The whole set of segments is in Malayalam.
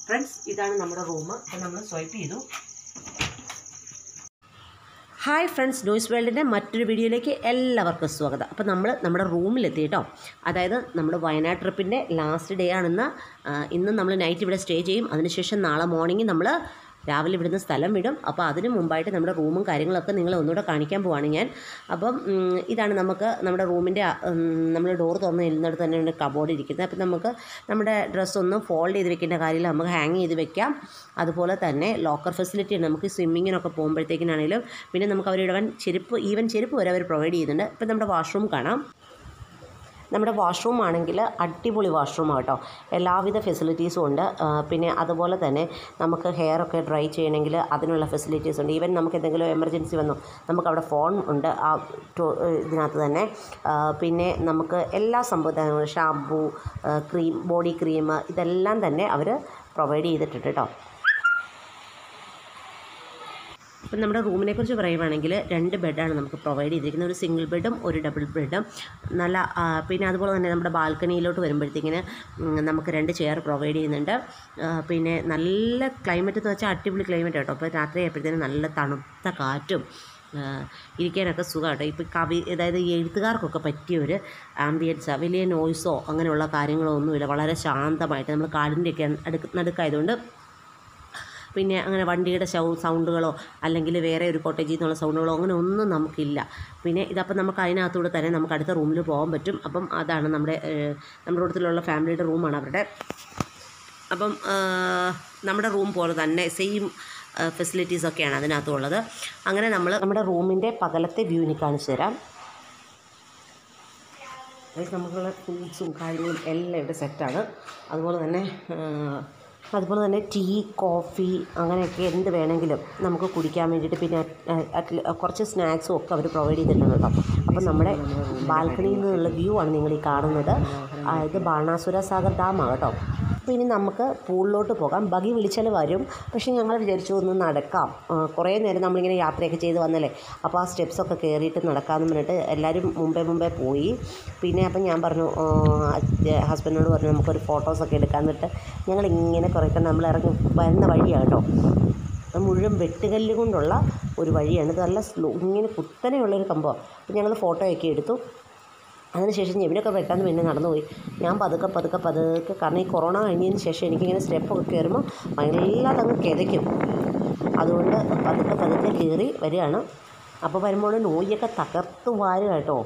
ഫ്രണ്ട്സ് ഇതാണ് നമ്മുടെ റൂം അപ്പോൾ നമ്മൾ സ്വൈപ്പ് ചെയ്തു ഹായ് ഫ്രണ്ട്സ് നോയ്സ് വേൾഡിൻ്റെ മറ്റൊരു വീഡിയോയിലേക്ക് എല്ലാവർക്കും സ്വാഗതം അപ്പോൾ നമ്മൾ നമ്മുടെ റൂമിലെത്തി കേട്ടോ അതായത് നമ്മൾ വയനാട് ട്രിപ്പിൻ്റെ ലാസ്റ്റ് ഡേ ആണെന്ന് ആ, ഇന്ന് നമ്മൾ നൈറ്റ് ഇവിടെ സ്റ്റേ ചെയ്യും അതിനുശേഷം നാളെ മോർണിംഗ് നമ്മൾ രാവിലെ ഇവിടുന്ന് സ്ഥലം വിടും അപ്പോൾ അതിന് മുമ്പായിട്ട് നമ്മുടെ റൂമും കാര്യങ്ങളൊക്കെ നിങ്ങളെ ഒന്നുകൂടെ കാണിക്കാൻ പോവാണ് ഞാൻ അപ്പം ഉം, ഇതാണ് നമുക്ക് നമ്മുടെ റൂമിൻ്റെ നമ്മൾ ഡോർ തുറന്ന് ഇരുന്നിടത്ത് തന്നെ ഉണ്ട് കബോർഡ് ഇരിക്കുന്നത് അപ്പം നമുക്ക് നമ്മുടെ ഡ്രസ്സ് ഒന്നും ഫോൾഡ് ചെയ്ത് വെക്കേണ്ട കാര്യമില്ല നമുക്ക് ഹാങ് ചെയ്ത് വെക്കാം അതുപോലെ തന്നെ ലോക്കർ ഫെസിലിറ്റി ഉണ്ട് നമുക്ക് സ്വിമ്മിങ്ങിനൊക്കെ പോകുമ്പോഴത്തേക്കിനാണെങ്കിലും പിന്നെ നമുക്ക് അവരിടവൻ ചെരുപ്പ് ഈവൻ ചെരുപ്പ് വരെ അവർ പ്രൊവൈഡ് ചെയ്യുന്നുണ്ട് ഇപ്പം നമ്മുടെ വാഷ്റൂം കാണാം നമ്മുടെ വാഷ്റൂം ആണെങ്കിൽ അടിപൊളി വാഷ്റൂം ആട്ടോ എല്ലാവിധ ഫെസിലിറ്റീസും ഉണ്ട് ആ, പിന്നെ അതുപോലെ തന്നെ നമുക്ക് ഹെയർ ഒക്കെ ഡ്രൈ ചെയ്യണമെങ്കിൽ അതിനുള്ള ഫെസിലിറ്റീസ് ഉണ്ട് ഈവൻ നമുക്ക് എന്തെങ്കിലും എമർജൻസി വന്നു നമുക്ക് അവിടെ ഫോൺ ഉണ്ട് ആ ടോ- ഇതിനകത്ത് തന്നെ ആ, പിന്നെ നമുക്ക് എല്ലാ സംഭവങ്ങളും ഷാമ്പു ക്രീം ബോഡി ക്രീം ഇതെല്ലാം തന്നെ അവർ പ്രൊവൈഡ് ചെയ്തിട്ടുണ്ട് കേട്ടോ ഇപ്പം നമ്മുടെ റൂമിനെ കുറിച്ച് പറയുവാണെങ്കിൽ രണ്ട് ബെഡാണ് നമുക്ക് പ്രൊവൈഡ് ചെയ്തിരിക്കുന്നത് ഒരു സിംഗിൾ ബെഡും ഒരു ഡബിൾ ബെഡും നല്ല ആ, പിന്നെ അതുപോലെ തന്നെ നമ്മുടെ ബാൽക്കണിയിലോട്ട് വരുമ്പോഴത്തേക്കിന് ഉം, നമുക്ക് രണ്ട് ചെയർ പ്രൊവൈഡ് ചെയ്യുന്നുണ്ട് ആ, പിന്നെ നല്ല ക്ലൈമറ്റ് എന്ന് വെച്ചാൽ അടിപൊളി ക്ലൈമറ്റ് കേട്ടോ അപ്പോൾ രാത്രി ആയപ്പോഴത്തേനും നല്ല തണുത്ത കാറ്റും ആ, ഇരിക്കാനൊക്കെ സുഖമാട്ടോ ഇപ്പോൾ കവി അതായത് ഈ എഴുത്തുകാർക്കൊക്കെ പറ്റിയ ഒരു ആംബിയൻസ് വലിയ നോയ്സോ അങ്ങനെയുള്ള കാര്യങ്ങളോ ഒന്നുമില്ല വളരെ ശാന്തമായിട്ട് നമ്മൾ കാടിൻ്റെയൊക്കെ അടുക്ക് നടുക്കായതുകൊണ്ട് പിന്നെ അങ്ങനെ വണ്ടിയുടെ സൗ സൗണ്ടുകളോ അല്ലെങ്കിൽ വേറെ ഒരു കോട്ടേജിൽ നിന്നുള്ള സൗണ്ടുകളോ അങ്ങനെ ഒന്നും നമുക്കില്ല പിന്നെ ഇതപ്പം നമുക്ക് അതിനകത്തൂടെ തന്നെ നമുക്ക് അടുത്ത റൂമിൽ പോകാൻ പറ്റും അപ്പം അതാണ് നമ്മുടെ ഏഹ്, നമ്മുടെ കൂട്ടത്തിലുള്ള ഫാമിലിയുടെ റൂമാണ് അവരുടെ അപ്പം ഏഹ്, നമ്മുടെ റൂം പോലെ തന്നെ സെയിം ഫെസിലിറ്റീസ് ഒക്കെയാണ് അതിനകത്തുള്ളത് അങ്ങനെ നമ്മൾ നമ്മുടെ റൂമിൻ്റെ പകലത്തെ വ്യൂ ഇനി കാണിച്ചു തരാം അതായത് നമുക്കുള്ള ഫ്രൂട്ട്സും കാര്യങ്ങളും എല്ലാം ഇവിടെ സെറ്റാണ് അതുപോലെ തന്നെ ആ, അതുപോലെ തന്നെ ടീ കോഫി അങ്ങനെയൊക്കെ എന്ത് വേണമെങ്കിലും നമുക്ക് കുടിക്കാൻ വേണ്ടിയിട്ട് പിന്നെ അറ്റ് കുറച്ച് സ്നാക്സും ഒക്കെ അവർ പ്രൊവൈഡ് ചെയ്തിട്ടുണ്ട് കേട്ടോ അപ്പോൾ നമ്മുടെ ബാൽക്കണിയിൽ നിന്നുള്ള വ്യൂ ആണ് നിങ്ങൾ ഈ കാണുന്നത് ആ, ഇത് ബാണാസുര സാഗർ ഡാമാണ് കേട്ടോ അപ്പോൾ ഇനി നമുക്ക് പൂളിലോട്ട് പോകാം ബഗി വിളിച്ചാൽ വരും പക്ഷേ ഞങ്ങൾ വിചാരിച്ചു ഒന്ന് നടക്കാം ആ, കുറേ നേരം നമ്മളിങ്ങനെ യാത്രയൊക്കെ ചെയ്ത് വന്നല്ലേ അപ്പോൾ ആ സ്റ്റെപ്സൊക്കെ കയറിയിട്ട് നടക്കാമെന്ന് പറഞ്ഞിട്ട് എല്ലാവരും മുമ്പേ മുമ്പേ പോയി പിന്നെ അപ്പം ഞാൻ പറഞ്ഞു ഹസ്ബൻഡിനോട് പറഞ്ഞു നമുക്കൊരു ഫോട്ടോസൊക്കെ എടുക്കാമെന്നിട്ട് ഞങ്ങൾ ഇങ്ങനെ കുറേയൊക്കെ നമ്മൾ ഇറങ്ങി വരുന്ന വഴിയാണ് കേട്ടോ അത് മുഴുവൻ വെട്ടുകല്ല് കൊണ്ടുള്ള ഒരു വഴിയാണ് ഇത് നല്ല സ്ലോ ഇങ്ങനെ കുത്തനെയുള്ളൊരു സംഭവം അപ്പം ഞങ്ങൾ ഫോട്ടോയൊക്കെ എടുത്തു അതിനുശേഷം ഞെവിനൊക്കെ വെട്ടാന്ന് പിന്നെ നടന്നുപോയി ഞാൻ പതുക്കെ പതുക്കെ പതുക്കെ കാരണം ഈ കൊറോണ കഴിഞ്ഞതിന് ശേഷം എനിക്കിങ്ങനെ സ്റ്റെപ്പൊക്കെ കയറുമ്പോൾ വല്ലാതെ അങ്ങ് കിതയ്ക്കും അതുകൊണ്ട് പതുക്കെ പതുക്കെ കയറി വരികയാണ് അപ്പോൾ വരുമ്പോൾ നോയിയൊക്കെ തകർത്ത് വാരുക കേട്ടോ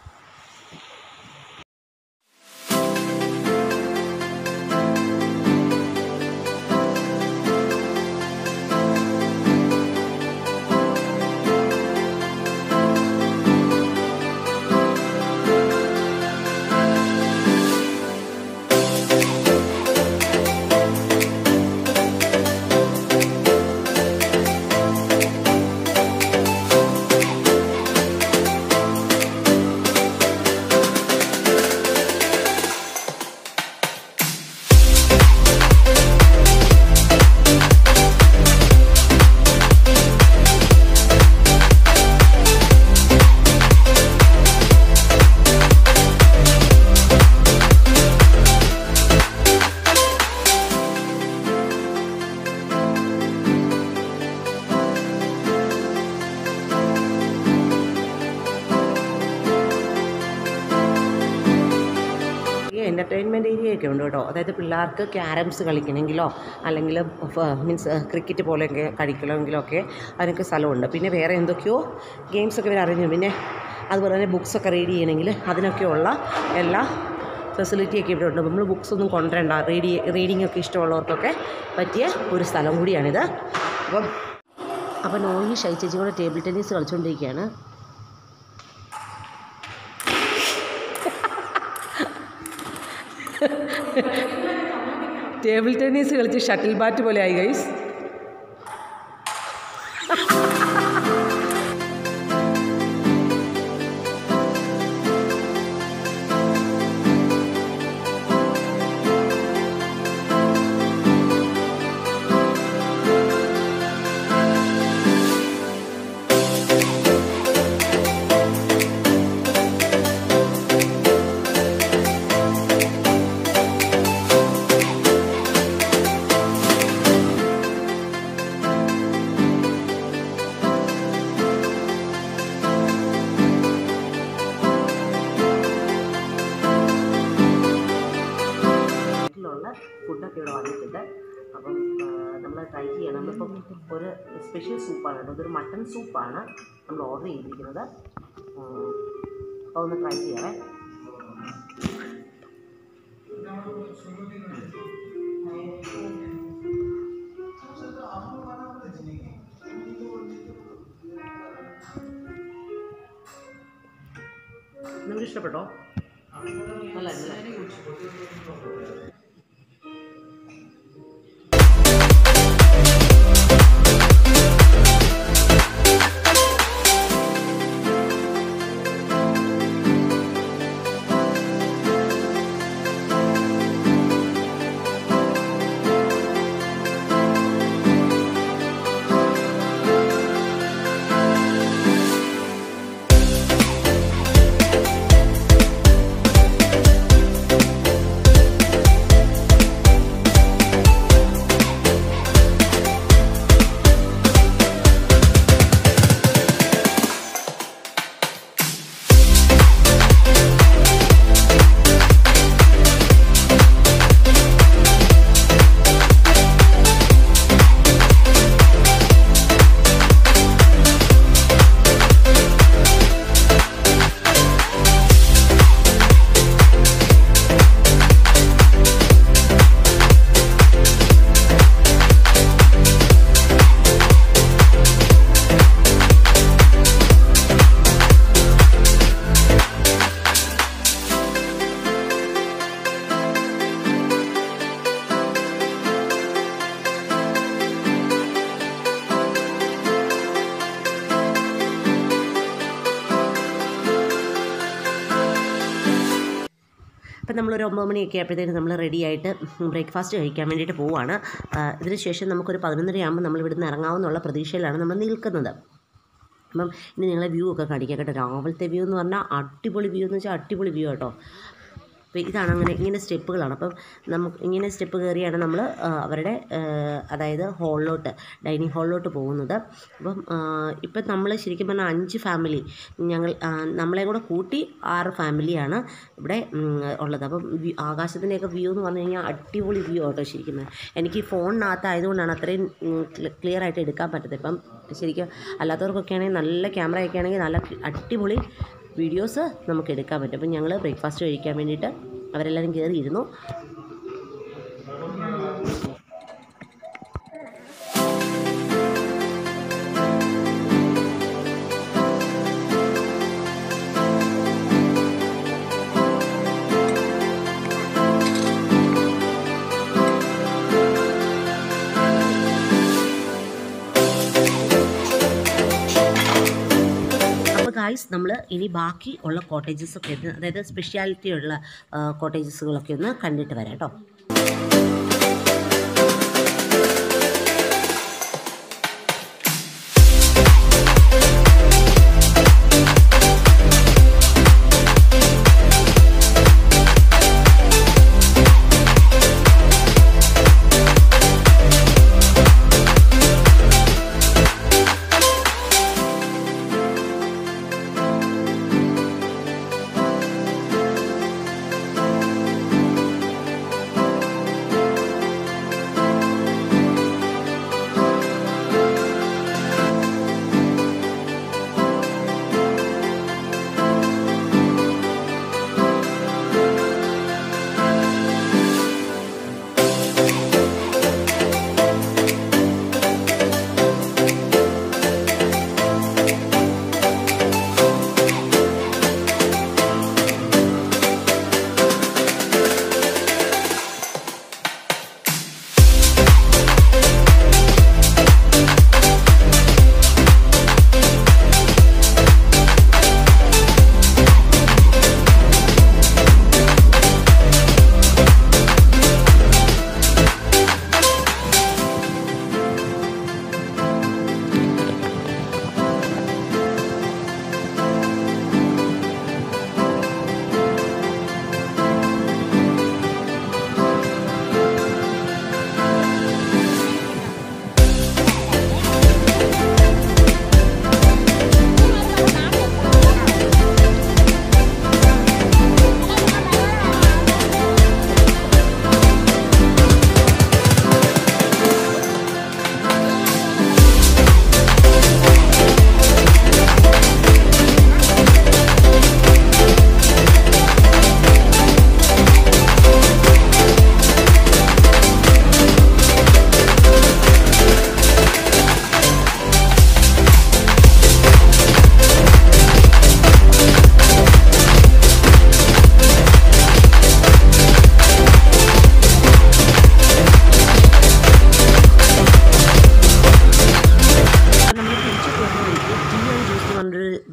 ഈ എൻ്റർടൈൻമെൻറ്റ് ഏരിയ ഒക്കെ ഉണ്ട് കേട്ടോ അതായത് പിള്ളേർക്ക് ക്യാരംസ് കളിക്കണമെങ്കിലോ അല്ലെങ്കിൽ മീൻസ് ക്രിക്കറ്റ് പോലെയൊക്കെ കളിക്കണമെങ്കിലോ ഒക്കെ അതിനൊക്കെ സ്ഥലമുണ്ട് പിന്നെ വേറെ എന്തൊക്കെയോ ഗെയിംസൊക്കെ ഇവർ അറിഞ്ഞു പിന്നെ അതുപോലെ തന്നെ ബുക്സൊക്കെ റീഡ് ചെയ്യണമെങ്കിൽ അതിനൊക്കെയുള്ള എല്ലാ ഫെസിലിറ്റിയൊക്കെ ഇവിടെ ഉണ്ട് നമ്മൾ ബുക്സ് ഒന്നും കൊണ്ടുവരണ്ട റീഡി റീഡിംഗ് ഒക്കെ ഇഷ്ടമുള്ളവർക്കൊക്കെ പറ്റിയ ഒരു സ്ഥലം കൂടിയാണിത് അപ്പം അപ്പം നോയി ഷൈ ചേച്ചി കൂടെ ടേബിൾ ടെന്നീസ് കളിച്ചുകൊണ്ടിരിക്കുകയാണ് ടേബിൾ ടെന്നീസ് കളിച്ച് ഷട്ടിൽ ബാറ്റ് പോലെ ആയി ഗൈസ് ഇവിടെ വന്നിട്ടുണ്ട് അപ്പം നമ്മൾ ട്രൈ ചെയ്യണം നമ്മളിപ്പം ഒരു സ്പെഷ്യൽ സൂപ്പാണ് കേട്ടോ ഇതൊരു മട്ടൺ സൂപ്പാണ് നമ്മൾ ഓർഡർ ചെയ്തിരിക്കുന്നത് അപ്പോൾ ഒന്ന് ട്രൈ ചെയ്യാവേ നിങ്ങൾക്ക് ഇഷ്ടപ്പെട്ടോ നല്ല നല്ല അപ്പം നമ്മളൊരു ഒമ്പത് മണിയൊക്കെ ആയപ്പോഴത്തേക്കും നമ്മൾ റെഡി ആയിട്ട് ബ്രേക്ക്ഫാസ്റ്റ് കഴിക്കാൻ വേണ്ടിയിട്ട് പോവുകയാണ് ഇതിന് ശേഷം നമുക്കൊരു പതിനൊന്നര ആകുമ്പോൾ നമ്മൾ ഇവിടുന്ന് ഇറങ്ങാമെന്നുള്ള പ്രതീക്ഷയിലാണ് നമ്മൾ നിൽക്കുന്നത് അപ്പം ഇനി നിങ്ങളെ വ്യൂ ഒക്കെ കാണിക്കാം കേട്ടോ രാവിലത്തെ വ്യൂ എന്ന് പറഞ്ഞാൽ അടിപൊളി വ്യൂ എന്ന് വെച്ചാൽ അടിപൊളി വ്യൂ കേട്ടോ അപ്പോൾ ഇതാണ് അങ്ങനെ ഇങ്ങനെ സ്റ്റെപ്പുകളാണ് അപ്പം നമുക്ക് ഇങ്ങനെ സ്റ്റെപ്പ് കയറിയാണ് നമ്മൾ അവരുടെ അതായത് ഹാളിലോട്ട് ഡൈനിങ് ഹാളിലോട്ട് പോകുന്നത് അപ്പം ഇപ്പം നമ്മൾ ശരിക്കും പറഞ്ഞാൽ അഞ്ച് ഫാമിലി ഞങ്ങൾ നമ്മളെ കൂടെ കൂട്ടി ആറ് ഫാമിലിയാണ് ഇവിടെ ഉള്ളത് അപ്പം ആകാശത്തിൻ്റെയൊക്കെ വ്യൂ എന്ന് പറഞ്ഞു കഴിഞ്ഞാൽ അടിപൊളി വ്യൂ ആട്ടോ ശരിക്കും എനിക്ക് ഫോണിനകത്ത് ആയതുകൊണ്ടാണ് അത്രയും ക്ലിയർ ആയിട്ട് എടുക്കാൻ പറ്റുന്നത് ഇപ്പം ശരിക്കും അല്ലാത്തവർക്കൊക്കെ ആണെങ്കിൽ നല്ല ക്യാമറ ഒക്കെ ആണെങ്കിൽ നല്ല അടിപൊളി വീഡിയോസ് നമുക്ക് എടുക്കാൻ പറ്റും അപ്പം ഞങ്ങൾ ബ്രേക്ക്ഫാസ്റ്റ് കഴിക്കാൻ വേണ്ടിയിട്ട് അവരെല്ലാവരും കയറിയിരുന്നു ഗായ്സ് നമ്മൾ ഇനി ബാക്കി ഉള്ള കോട്ടേജസ് ഒക്കെ ഒന്ന് അതായത് സ്പെഷ്യാലിറ്റി ഉള്ള കോട്ടേജസുകളൊക്കെ ഒന്ന് കണ്ടിട്ട് വരാം കേട്ടോ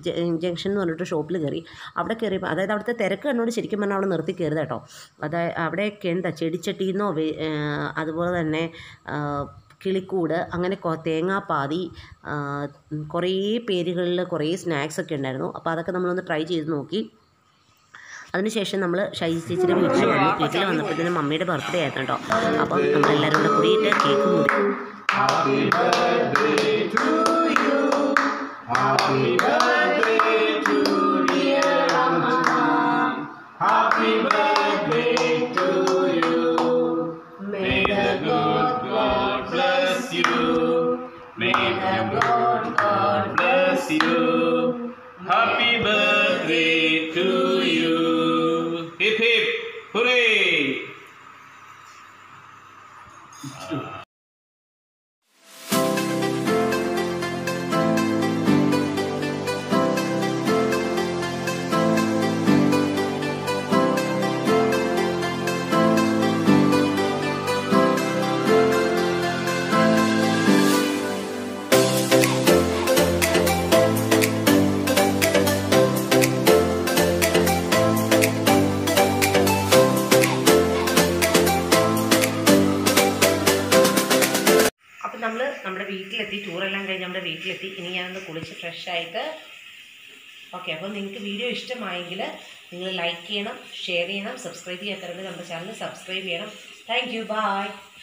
ജംഗ്ഷൻ എന്ന് പറഞ്ഞിട്ട് ഷോപ്പിൽ കയറി അവിടെ കയറിയപ്പോൾ അതായത് അവിടുത്തെ തിരക്ക് കണ്ടുകൊണ്ട് ശരിക്കും പറഞ്ഞാൽ അവിടെ നിർത്തി കയറുക കേട്ടോ അതായത് അവിടെയൊക്കെ എന്താ ചെടിച്ചട്ടിന്നോ വേ- ആ, അതുപോലെ തന്നെ ആ, കിളിക്കൂട് അങ്ങനെ കൊ- തേങ്ങാപ്പാതി ആ, കുറേ പേരുകളിൽ കുറേ സ്നാക്സ് ഒക്കെ ഉണ്ടായിരുന്നു അപ്പോൾ അതൊക്കെ നമ്മളൊന്ന് ട്രൈ ചെയ്ത് നോക്കി അതിനുശേഷം നമ്മൾ ഷൈജി ചേച്ചിയുടെ വീട്ടിൽ വന്നു വീട്ടിൽ വന്നപ്പോഴത്തേനും മമ്മിയുടെ ബർത്ത്ഡേ ആയിരുന്നു കേട്ടോ അപ്പം നമ്മളെല്ലാവരും കൂടെ കൂടിയിട്ട് കേക്ക് മുറി Happy birthday to you. Happy birthday to dear Auntie. Happy birthday to you. May the good God bless you. May the good God bless you. Happy birthday to you. Hip hip, hooray! അപ്പം നമ്മൾ നമ്മുടെ വീട്ടിലെത്തി ടൂറെല്ലാം കഴിഞ്ഞ് നമ്മുടെ വീട്ടിലെത്തി ഇനി ഞാനൊന്ന് കുളിച്ച് ഫ്രഷ് ആയിട്ട് ഓക്കെ അപ്പോൾ നിങ്ങൾക്ക് വീഡിയോ ഇഷ്ടമായെങ്കിൽ നിങ്ങൾ ലൈക്ക് ചെയ്യണം ഷെയർ ചെയ്യണം സബ്സ്ക്രൈബ് ചെയ്യാത്തവരുണ്ട് നമ്മുടെ ചാനൽ സബ്സ്ക്രൈബ് ചെയ്യണം താങ്ക് യു ബൈ